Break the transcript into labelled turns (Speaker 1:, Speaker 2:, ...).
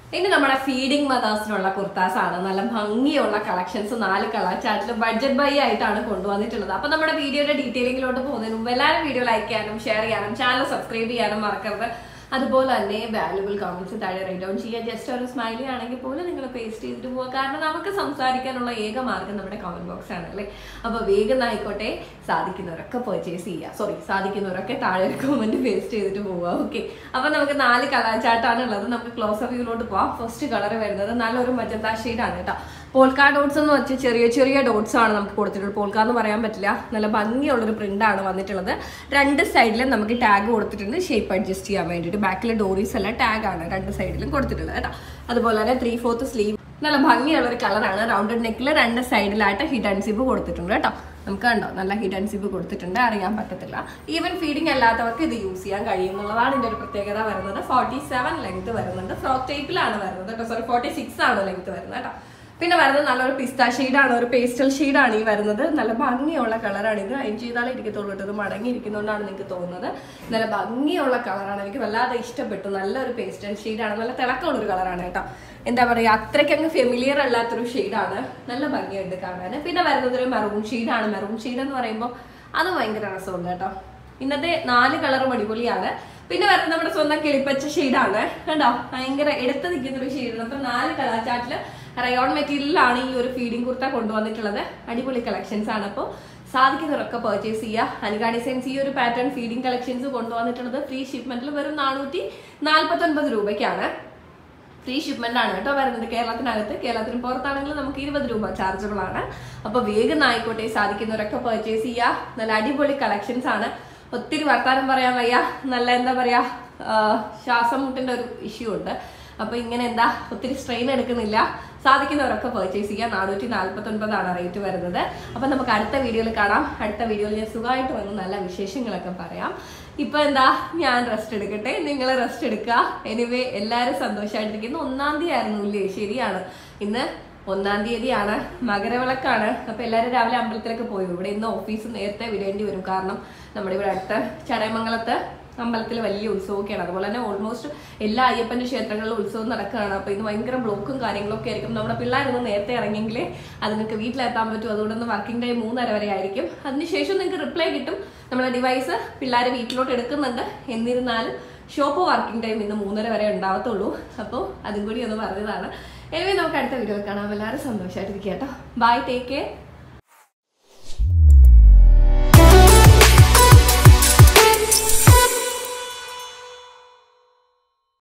Speaker 1: ഇനി നമ്മുടെ ഫീഡിംഗ് മദേഴ്സിനുള്ള കുർത്താസ് ആണ് നല്ല ഭംഗിയുള്ള കളക്ഷൻസ് നാല് കളർ ചാർട്ടിൽ ബഡ്ജറ്റ് ബൈ ആയിട്ടാണ് കൊണ്ടുവന്നിട്ടുള്ളത് അപ്പൊ നമ്മുടെ വീഡിയോയുടെ ഡീറ്റെയിലിങ്ങിലോട്ട് പോകുന്നതിന് മുമ്പ് എല്ലാവരും വീഡിയോ ലൈക്ക് ചെയ്യാനും ഷെയർ ചെയ്യാനും ചാനൽ സബ്സ്ക്രൈബ് ചെയ്യാനും മറക്കരുത് അതുപോലെ തന്നെ വാല്യുബിൾ കമന്റ്സ് താഴെ റൈറ്റ് ഡൗൺ ചെയ്യുക ജസ്റ്റ് ഒരു സ്മൈലി ആണെങ്കിൽ പോലും നിങ്ങൾ പേസ്റ്റ് ചെയ്തിട്ട് പോവുക കാരണം നമുക്ക് സംസാരിക്കാനുള്ള ഏക മാർഗം നമ്മുടെ കമന്റ് ബോക്സ് ആണ് അല്ലേ അപ്പൊ വേഗം ആയിക്കോട്ടെ സാധിക്കുന്നവരൊക്കെ പർച്ചേസ് ചെയ്യുക സോറി സാധിക്കുന്നവരൊക്കെ താഴെ ഒരു കമന്റ് പേസ്റ്റ് ചെയ്തിട്ട് പോവുക ഓക്കെ അപ്പൊ നമുക്ക് നാല് കളർ ചാർട്ടാണ് ഉള്ളത് നമുക്ക് ക്ലോസ് അപ്പ് വ്യൂലോട്ട് പോവാം ഫസ്റ്റ് കളർ വരുന്നത് നല്ലൊരു മജന്ത ആണ് കേട്ടോ പോൾക്കാ ഡോട്ട്സ് എന്ന് വെച്ച് ചെറിയ ചെറിയ ഡോട്ട്സ് ആണ് നമുക്ക് കൊടുത്തിട്ടുള്ളത് പോൾക്ക എന്ന് പറയാൻ പറ്റില്ല നല്ല ഭംഗിയുള്ളൊരു പ്രിന്റ് ആണ് വന്നിട്ടുള്ളത് രണ്ട് സൈഡിലും നമുക്ക് ടാഗ് കൊടുത്തിട്ടുണ്ട് ഷേപ്പ് അഡ്ജസ്റ്റ് ചെയ്യാൻ വേണ്ടിയിട്ട് ബാക്കിലെ ഡോറീസ് എല്ലാം ടാഗ് ആണ് രണ്ട് സൈഡിലും കൊടുത്തിട്ടുള്ളത് കേട്ടോ അതുപോലെ തന്നെ ത്രീ ഫോർത്ത് സ്ലീവ് നല്ല ഭംഗിയുള്ള ഒരു കളറാണ് റൗണ്ടഡ് നെക്കിൽ രണ്ട് സൈഡിലായിട്ട് ഹിഡ് ആൻഡ് സിബ് കൊടുത്തിട്ടുണ്ട് കേട്ടോ നമുക്ക് കണ്ടോ നല്ല ഹിഡ് ആൻഡ് സിബ് കൊടുത്തിട്ടുണ്ട് അറിയാൻ പറ്റത്തില്ല ഈവൻ ഫീഡിംഗ് അല്ലാത്തവർക്ക് ഇത് യൂസ് ചെയ്യാൻ കഴിയും എന്നുള്ളതാണ് ഇതിന്റെ ഒരു പ്രത്യേകത വരുന്നത് ഫോർട്ടി സെവൻ ലെങ്ത് വരുന്നുണ്ട് ഫ്രോക്ക് ടൈപ്പിലാണ് വരുന്നത് കേട്ടോ സോറി ഫോർട്ടി സിക്സ് ആണ് ലെങ്ത് വരുന്നത് കേട്ടോ പിന്നെ വരുന്നത് നല്ലൊരു പിസ്ത ഷെയ്ഡാണ് ഒരു പേസ്റ്റൽ ഷെയ്ഡാണ് ഈ വരുന്നത് നല്ല ഭംഗിയുള്ള കളറാണ് ഇത് അയൺ ചെയ്താലേ ഇരിക്കത്തുള്ളൂ കേട്ടോ ഇത് മടങ്ങി ഇരിക്കുന്നതുകൊണ്ടാണ് നിങ്ങൾക്ക് തോന്നുന്നത് നല്ല ഭംഗിയുള്ള കളറാണ് എനിക്ക് വല്ലാതെ ഇഷ്ടപ്പെട്ടു നല്ലൊരു പേസ്റ്റൽ ഷെയ്ഡാണ് നല്ല തിളക്കമുള്ള ഒരു കളറാണ് കേട്ടോ എന്താ പറയുക അത്രയ്ക്ക് അങ്ങ് ഫെമിലിയർ അല്ലാത്തൊരു ഷെയ്ഡാണ് നല്ല ഭംഗിയുണ്ട് കാണാൻ പിന്നെ വരുന്നത് ഒരു മെറൂൺ ഷെയ്ഡാണ് മെറൂൺ ഷെയ്ഡ് എന്ന് പറയുമ്പോൾ അത് ഭയങ്കര രസമുണ്ട് കേട്ടോ ഇന്നത്തെ നാല് കളറും അടിപൊളിയാണ് പിന്നെ വരുന്നത് നമ്മുടെ സ്വന്തം കിളിപ്പച്ച ഷെയ്ഡാണ് കണ്ടോ ഭയങ്കര എടുത്ത് നിൽക്കുന്ന ഒരു ഷെയ്ഡാണ് അപ്പൊ നാല് കളർ ചാർട്ടില് റയോൺ മെറ്റീരിയലാണ് ഈ ഒരു ഫീഡിംഗ് കുർത്ത കൊണ്ടുവന്നിട്ടുള്ളത് അടിപൊളി കളക്ഷൻസ് ആണ് അപ്പോൾ സാധിക്കുന്നവരൊക്കെ പർച്ചേസ് ചെയ്യുക അനിക ഡിസൈൻസ് ഈ ഒരു പാറ്റേൺ ഫീഡിംഗ് കളക്ഷൻസ് കൊണ്ടുവന്നിട്ടുള്ളത് ഫ്രീ ഷിപ്മെന്റിൽ വെറും നാനൂറ്റി നാൽപ്പത്തി ഒൻപത് രൂപയ്ക്കാണ് ഫ്രീ ഷിപ്മെന്റ് ആണ് കേട്ടോ വരുന്നത് കേരളത്തിനകത്ത് കേരളത്തിന് പുറത്താണെങ്കിൽ നമുക്ക് ഇരുപത് രൂപ ചാർജബിൾ ആണ് അപ്പൊ വേഗം ആയിക്കോട്ടെ സാധിക്കുന്നവരൊക്കെ പർച്ചേസ് ചെയ്യുക നല്ല അടിപൊളി കളക്ഷൻസ് ആണ് ഒത്തിരി വർത്താനം പറയാൻ വയ്യ നല്ല എന്താ പറയാ ആ, ശ്വാസം മുട്ടിന്റെ ഒരു ഇഷ്യൂ ഉണ്ട് അപ്പൊ ഇങ്ങനെ എന്താ ഒത്തിരി സ്ട്രെയിൻ എടുക്കുന്നില്ല സാധിക്കുന്നവരൊക്കെ പർച്ചേസ് ചെയ്യുക നാനൂറ്റി നാല്പത്തി ഒൻപതാണ് റേറ്റ് വരുന്നത് അപ്പൊ നമുക്ക് അടുത്ത വീഡിയോയിൽ കാണാം അടുത്ത വീഡിയോയിൽ ഞാൻ സുഖമായിട്ട് വന്ന് നല്ല വിശേഷങ്ങളൊക്കെ പറയാം ഇപ്പൊ എന്താ ഞാൻ റെസ്റ്റ് എടുക്കട്ടെ നിങ്ങൾ റെസ്റ്റ് എടുക്കുക എനിവേ എല്ലാവരും സന്തോഷമായിട്ടിരിക്കുന്നു ഒന്നാം തീയതി ആയിരുന്നു ഇല്ലേ ശരിയാണ് ഇന്ന് ഒന്നാം തീയതിയാണ് മകരവിളക്കാണ് അപ്പൊ എല്ലാവരും രാവിലെ അമ്പലത്തിലൊക്കെ പോയി ഇവിടെ ഇന്ന് ഓഫീസ് നേരത്തെ വിടേണ്ടി വരും കാരണം നമ്മുടെ ഇവിടെ അടുത്ത ചടയമംഗലത്ത് അമ്പലത്തിൽ വലിയ ഉത്സവമൊക്കെയാണ് അതുപോലെ തന്നെ ഓൾമോസ്റ്റ് എല്ലാ അയ്യപ്പന്റെ ക്ഷേത്രങ്ങളിലും ഉത്സവം നടക്കുകയാണ് അപ്പൊ ഇന്ന് ഭയങ്കര ബ്ലോക്കും കാര്യങ്ങളൊക്കെ ആയിരിക്കും നമ്മുടെ പിള്ളേരൊന്ന് നേരത്തെ ഇറങ്ങിയെങ്കിലേ അത് നിങ്ങൾക്ക് വീട്ടിലെത്താൻ പറ്റും അതുകൊണ്ടൊന്ന് വർക്കിംഗ് ടൈം മൂന്നര വരെ ആയിരിക്കും അതിനുശേഷം നിങ്ങൾക്ക് റിപ്ലൈ കിട്ടും നമ്മുടെ ഡിവൈസ് പിള്ളേരെ വീട്ടിലോട്ട് എടുക്കുന്നുണ്ട് എന്നിരുന്നാലും ഷോപ്പ് വർക്കിംഗ് ടൈം ഇന്ന് മൂന്നര വരെ ഉണ്ടാവത്തുള്ളൂ അപ്പോൾ അതും കൂടി ഒന്ന് പറഞ്ഞതാണ് എനിവേ നമുക്ക് അടുത്ത വീഡിയോയിൽ കാണാം എല്ലാവരും സന്തോഷമായിട്ടിരിക്കുക കേട്ടോ ബൈ ടേക്ക് കെയർ